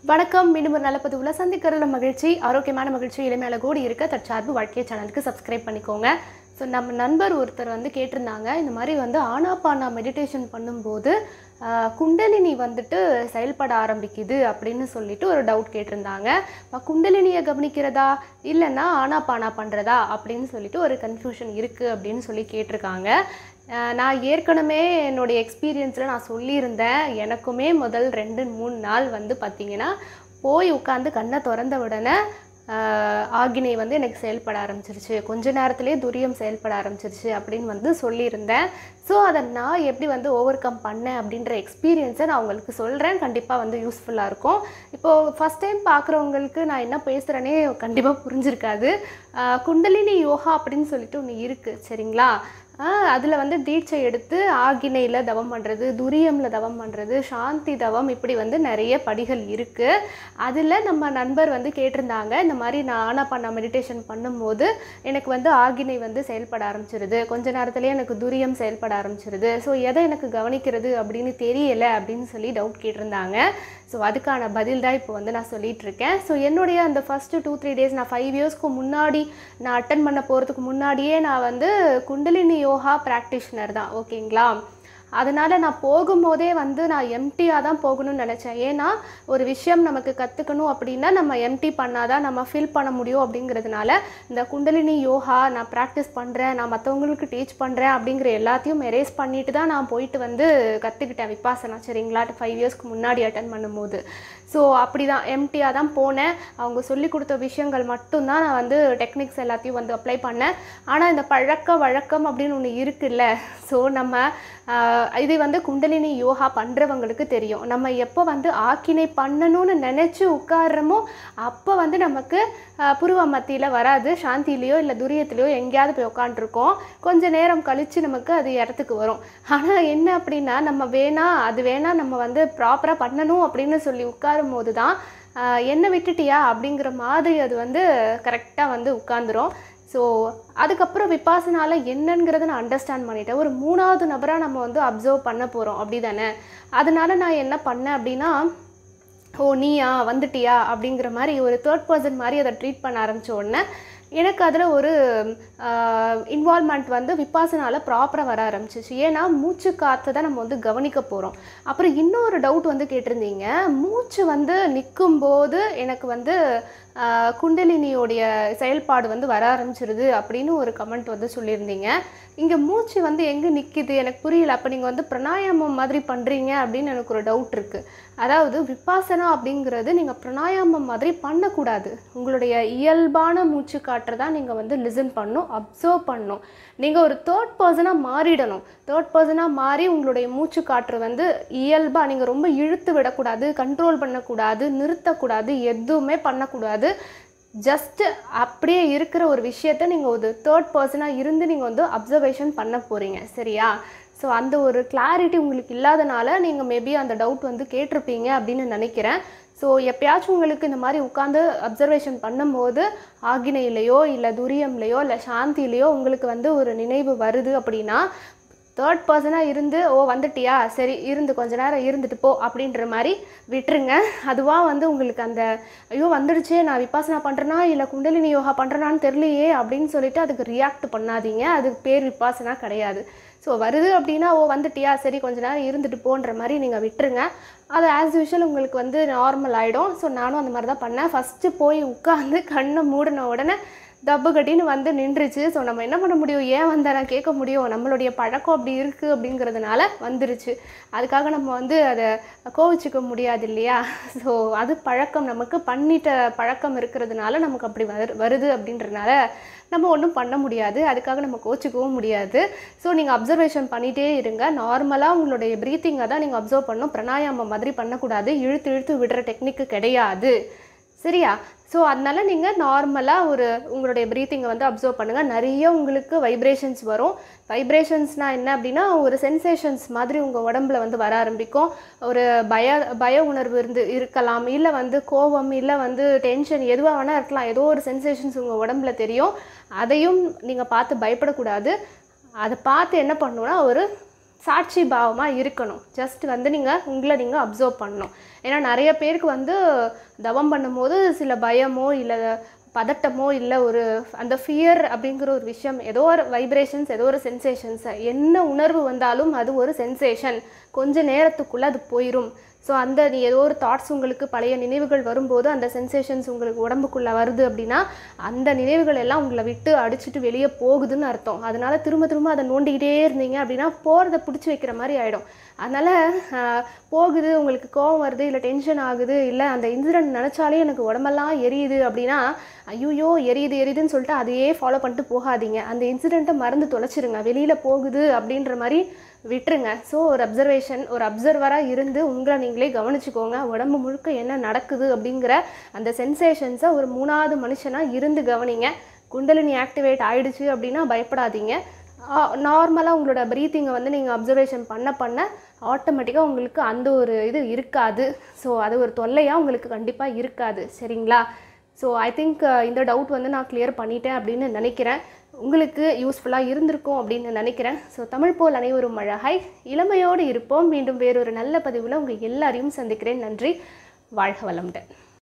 வணக்கம் மீண்டும் ஒரு நல்ல பதிவில் சந்திக்கிறதுல மகிழ்ச்சி ஆரோக்கியமான மகிழ்ச்சி இளமையால கூடி இருக்க தற்சார்பு வாழ்க்கை சேனலுக்கு சப்ஸ்கிரைப் பண்ணிக்கோங்க ஸோ நம்ம நண்பர் ஒருத்தர் வந்து கேட்டிருந்தாங்க இந்த மாதிரி வந்து ஆனாபானா மெடிடேஷன் பண்ணும்போது ஆஹ், குண்டலினி வந்துட்டு செயல்பட ஆரம்பிக்குது அப்படின்னு சொல்லிட்டு ஒரு டவுட் கேட்டிருந்தாங்க அப்ப குண்டலினியை கவனிக்கிறதா இல்லைன்னா ஆனாபானா பண்ணுறதா அப்படின்னு சொல்லிட்டு ஒரு கன்ஃபியூஷன் இருக்குது அப்படின்னு சொல்லி கேட்டிருக்காங்க ஆஹ், நான் ஏற்கனவே என்னுடைய எக்ஸ்பீரியன்ஸில் நான் சொல்லியிருந்தேன் எனக்குமே முதல் ரெண்டு மூணு நாள் வந்து பார்த்திங்கன்னா போய் உட்காந்து கண்ணை திறந்த உடனே ஆஹ், ஆகினை வந்து எனக்கு செயல்பட ஆரம்பிச்சிருச்சு கொஞ்ச நேரத்திலே துரியம் செயல்பட ஆரம்பிச்சிருச்சு அப்படின்னு வந்து சொல்லியிருந்தேன் ஸோ அதை நான் எப்படி வந்து ஓவர் கம் பண்ணேன் அப்படின்ற எக்ஸ்பீரியன்ஸை நான் உங்களுக்கு சொல்கிறேன் கண்டிப்பாக வந்து யூஸ்ஃபுல்லாக இருக்கும் இப்போது ஃபஸ்ட் டைம் பார்க்குறவங்களுக்கு நான் என்ன பேசுகிறேனே கண்டிப்பாக புரிஞ்சிருக்காது ஆஹ், குண்டலினி யோகா அப்படின்னு சொல்லிட்டு ஒன்று இருக்குது சரிங்களா அதில் வந்து தீட்சை எடுத்து ஆகினையில் தவம் பண்ணுறது துரியமில் தவம் பண்ணுறது சாந்தி தவம் இப்படி வந்து நிறைய படிகள் இருக்குது அதில் நம்ம நண்பர் வந்து கேட்டிருந்தாங்க இந்த மாதிரி நான் ஆனா பண்ண மெடிடேஷன் பண்ணும்போது எனக்கு வந்து ஆகினை வந்து செயல்பட ஆரம்பிச்சிருது கொஞ்ச நேரத்துலேயே எனக்கு துரியம் செயல்பட ஆரம்பிச்சிருது ஸோ எதை எனக்கு கவனிக்கிறது அப்படின்னு தெரியலை அப்படின்னு சொல்லி டவுட் கேட்டிருந்தாங்க ஸோ அதுக்கான பதில் தான் இப்போ வந்து நான் சொல்லிட்டு இருக்கேன் ஸோ என்னுடைய அந்த ஃபஸ்ட்டு டூ த்ரீ டேஸ் நான் ஃபைவ் இயர்ஸ்க்கு முன்னாடி நான் அட்டன் பண்ண போகிறதுக்கு முன்னாடியே நான் வந்து குண்டலினி யோகா ப்ராக்டிஷனர் தான் ஓகேங்களா அதனால் நான் போகும்போதே வந்து நான் எம்டியாக தான் போகணும்னு நினச்சேன் ஏன்னா ஒரு விஷயம் நமக்கு கற்றுக்கணும் அப்படின்னா நம்ம எம்டி பண்ணாதான் நம்ம ஃபில் பண்ண முடியும் அப்படிங்கிறதுனால இந்த குண்டலினி யோகா நான் ப்ராக்டிஸ் பண்ணுறேன் நான் மற்றவங்களுக்கு டீச் பண்ணுறேன் அப்படிங்கிற எல்லாத்தையும் எரேஸ் பண்ணிட்டு தான் நான் போயிட்டு வந்து கற்றுக்கிட்டேன் விபாசனா சரிங்களா ஃபைவ் இயர்ஸ்க்கு முன்னாடி அட்டன் பண்ணும்போது ஸோ அப்படி தான் எம்டியாக தான் போனேன் அவங்க சொல்லி கொடுத்த விஷயங்கள் மட்டும்தான் நான் வந்து டெக்னிக்ஸ் எல்லாத்தையும் வந்து அப்ளை பண்ணேன் ஆனால் இந்த பழக்க வழக்கம் அப்படின்னு ஒன்று இருக்குல்ல ஸோ நம்ம ஆஹ், இது வந்து குண்டலினி யோகா பண்ணுறவங்களுக்கு தெரியும் நம்ம எப்போ வந்து ஆக்கினை பண்ணணும்னு நினச்சி உட்கார்றோமோ அப்போ வந்து நமக்கு ஆஹ், புருவ மத்தியில் வராது சாந்திலேயோ இல்லை துரியத்திலையோ எங்கேயாவது போய் உட்காண்ட்ருக்கோம் கொஞ்ச நேரம் கழித்து நமக்கு அது இடத்துக்கு வரும் ஆனால் என்ன அப்படின்னா நம்ம வேணா அது வேணா நம்ம வந்து ப்ராப்பராக பண்ணணும் அப்படின்னு சொல்லி உட்காரும் போது தான் ஆஹ், என்ன விட்டுட்டியா அப்படிங்கிற மாதிரி அது வந்து கரெக்டாக வந்து உட்காந்துரும் ஸோ அதுக்கப்புறம் விபாசனால என்னங்கிறத நான் அண்டர்ஸ்டாண்ட் பண்ணிட்டேன் ஒரு மூணாவது நபராக நம்ம வந்து அப்சர்வ் பண்ண போகிறோம் அப்படி தானே அதனால நான் என்ன பண்ணேன் அப்படின்னா ஓ நீயா வந்துட்டியா அப்படிங்கிற மாதிரி ஒரு தேர்ட் பர்சன் மாதிரி அதை ட்ரீட் பண்ண ஆரம்பித்த உடனே எனக்கு அதில் ஒரு இன்வால்மெண்ட் வந்து விபாசனால ப்ராப்பராக வர ஆரம்பிச்சிச்சு ஏன்னா மூச்சு காற்றை தான் நம்ம வந்து கவனிக்க போகிறோம் அப்புறம் இன்னொரு டவுட் வந்து கேட்டிருந்தீங்க மூச்சு வந்து நிற்கும்போது எனக்கு வந்து ஆஹ், குண்டலினியோடைய செயல்பாடு வந்து வர ஆரம்பிச்சிருது அப்படின்னு ஒரு கமெண்ட் வந்து சொல்லியிருந்தீங்க இங்கே மூச்சு வந்து எங்கே நிற்கிது எனக்கு புரியல அப்போ நீங்கள் வந்து பிராணாயாமம் மாதிரி பண்ணுறீங்க அப்படின்னு எனக்கு ஒரு டவுட் இருக்குது அதாவது விபாசனா அப்படிங்கிறது நீங்கள் பிராணாயாமம் மாதிரி பண்ணக்கூடாது உங்களுடைய இயல்பான மூச்சு காற்றை தான் நீங்கள் வந்து லிசன் பண்ணணும் அப்சர்வ் பண்ணணும் நீங்கள் ஒரு தேர்ட் பர்சனாக மாறிடணும் தேர்ட் பர்சனாக மாறி உங்களுடைய மூச்சு காற்று வந்து இயல்பாக நீங்கள் ரொம்ப இழுத்து விடக்கூடாது கண்ட்ரோல் பண்ணக்கூடாது நிறுத்தக்கூடாது எதுவுமே பண்ணக்கூடாது ஜஸ்ட் அப்படியே இருக்கிற ஒரு விஷயத்த நீங்கள் ஒரு தேர்ட் பர்சனாக இருந்து நீங்கள் வந்து அப்சர்வேஷன் பண்ண போகிறீங்க சரியா ஸோ அந்த ஒரு கிளாரிட்டி உங்களுக்கு இல்லாதனால நீங்கள் மேபி அந்த டவுட் வந்து கேட்டிருப்பீங்க அப்படின்னு நினைக்கிறேன் ஸோ எப்பயாச்சும் உங்களுக்கு இந்த மாதிரி உட்காந்து அப்சர்வேஷன் பண்ணும்போது ஆகினையிலையோ இல்லை துரியம்லையோ இல்லை சாந்திலையோ உங்களுக்கு வந்து ஒரு நினைவு வருது அப்படின்னா தேர்ட் பர்சனாக இருந்து ஓ வந்துட்டியா சரி இருந்து கொஞ்ச நேரம் இருந்துட்டு போ அப்படின்ற மாதிரி விட்டுருங்க அதுவாக வந்து உங்களுக்கு அந்த ஐயோ வந்துடுச்சே நான் விபாசனா பண்ணுறேனா இல்லை குண்டலினி யோகா பண்ணுறேனான்னு தெரியலையே அப்படின்னு சொல்லிட்டு அதுக்கு ரியாக்ட் பண்ணாதீங்க அதுக்கு பேர் விபாசனா கிடையாது ஸோ வருது அப்படின்னா ஓ வந்துட்டியா சரி கொஞ்ச நேரம் இருந்துட்டு போன்ற மாதிரி நீங்கள் விட்டுருங்க அது ஆஸ் யூஷுவல் உங்களுக்கு வந்து நார்மல் ஆகிடும் ஸோ நானும் அந்த மாதிரி தான் பண்ணேன் ஃபஸ்ட்டு போய் உட்காந்து கண்ணை மூடின உடனே தப்பு கட்டின்னு வந்து நின்றுச்சு ஸோ நம்ம என்ன பண்ண முடியும் ஏன் வந்த நான் கேட்க முடியும் நம்மளுடைய பழக்கம் அப்படி இருக்குது அப்படிங்கிறதுனால வந்துருச்சு அதுக்காக நம்ம வந்து அதை கோவிச்சுக்க முடியாது இல்லையா ஸோ அது பழக்கம் நமக்கு பண்ணிட்ட பழக்கம் இருக்கிறதுனால நமக்கு அப்படி வரு வருது அப்படின்றனால நம்ம ஒன்றும் பண்ண முடியாது அதுக்காக நம்ம கோச்சிக்கவும் முடியாது ஸோ நீங்கள் அப்சர்வேஷன் பண்ணிகிட்டே இருங்க நார்மலாக உங்களுடைய ப்ரீத்திங்கை தான் நீங்கள் அப்சர்வ் பண்ணணும் பிராணாயாமம் மாதிரி பண்ணக்கூடாது இழுத்து இழுத்து விடுற டெக்னிக்கு கிடையாது சரியா ஸோ அதனால நீங்கள் நார்மலாக ஒரு உங்களுடைய ப்ரீத்திங்கை வந்து அப்சர்வ் பண்ணுங்கள் நிறைய உங்களுக்கு வைப்ரேஷன்ஸ் வரும் வைப்ரேஷன்ஸ்னால் என்ன அப்படின்னா ஒரு சென்சேஷன்ஸ் மாதிரி உங்கள் உடம்புல வந்து வர ஆரம்பிக்கும் ஒரு பய பய உணர்வு இருந்து இருக்கலாம் இல்லை வந்து கோபம் இல்லை வந்து டென்ஷன் எதுவாக வேணால் இருக்கலாம் ஏதோ ஒரு சென்சேஷன்ஸ் உங்கள் உடம்புல தெரியும் அதையும் நீங்கள் பார்த்து பயப்படக்கூடாது அதை பார்த்து என்ன பண்ணணும்னா ஒரு சாட்சி பாவமாக இருக்கணும் ஜஸ்ட் வந்து நீங்கள் உங்களை நீங்கள் அப்சர்வ் பண்ணணும் ஏன்னா நிறைய பேருக்கு வந்து தவம் பண்ணும்போது சில பயமோ இல்லை பதட்டமோ இல்லை ஒரு அந்த ஃபியர் அப்படிங்கிற ஒரு விஷயம் ஏதோ ஒரு வைப்ரேஷன்ஸ் ஏதோ ஒரு சென்சேஷன்ஸ் என்ன உணர்வு வந்தாலும் அது ஒரு சென்சேஷன் கொஞ்ச நேரத்துக்குள்ளே அது போயிடும் ஸோ அந்த நீ ஏதோ ஒரு தாட்ஸ் உங்களுக்கு பழைய நினைவுகள் வரும்போது அந்த சென்சேஷன்ஸ் உங்களுக்கு உடம்புக்குள்ளே வருது அப்படின்னா அந்த நினைவுகள் எல்லாம் உங்களை விட்டு அடிச்சுட்டு வெளியே போகுதுன்னு அர்த்தம் அதனால திரும்ப திரும்ப அதை நோண்டிக்கிட்டே இருந்தீங்க அப்படின்னா போகிறத பிடிச்சி வைக்கிற மாதிரி ஆகிடும் அதனால் போகுது உங்களுக்கு கோவம் வருது இல்லை டென்ஷன் ஆகுது இல்லை அந்த இன்சிடென்ட் நினச்சாலே எனக்கு உடம்பெல்லாம் எரியுது அப்படின்னா ஐயோ எரியுது எரியுதுன்னு சொல்லிட்டு அதையே ஃபாலோ பண்ணிட்டு போகாதீங்க அந்த இன்சிடெண்ட்டை மறந்து தொலைச்சிருங்க வெளியில் போகுது அப்படின்ற மாதிரி விட்டுருங்க ஸோ ஒரு அப்சர்வேஷன் ஒரு அப்சர்வராக இருந்து உங்களை நீங்களே கவனிச்சுக்கோங்க உடம்பு முழுக்க என்ன நடக்குது அப்படிங்கிற அந்த சென்சேஷன்ஸை ஒரு மூணாவது மனுஷனாக இருந்து கவனிங்க குண்டலினி ஆக்டிவேட் ஆயிடுச்சு அப்படின்னா பயப்படாதீங்க நார்மலாக உங்களோட ப்ரீத்திங்கை வந்து நீங்கள் அப்சர்வேஷன் பண்ண பண்ண ஆட்டோமேட்டிக்காக உங்களுக்கு அந்த ஒரு இது இருக்காது ஸோ அது ஒரு தொல்லையாக உங்களுக்கு கண்டிப்பாக இருக்காது சரிங்களா ஸோ ஐ திங்க் இந்த டவுட் வந்து நான் கிளியர் பண்ணிட்டேன் அப்படின்னு நினைக்கிறேன் உங்களுக்கு யூஸ்ஃபுல்லாக இருந்திருக்கும் அப்படின்னு நினைக்கிறேன் ஸோ தமிழ் போல் அனைவரும் அழகாய் இளமையோடு இருப்போம் மீண்டும் வேறொரு நல்ல பதிவில் உங்கள் எல்லாரையும் சந்திக்கிறேன் நன்றி வாழ்க வளமுடன்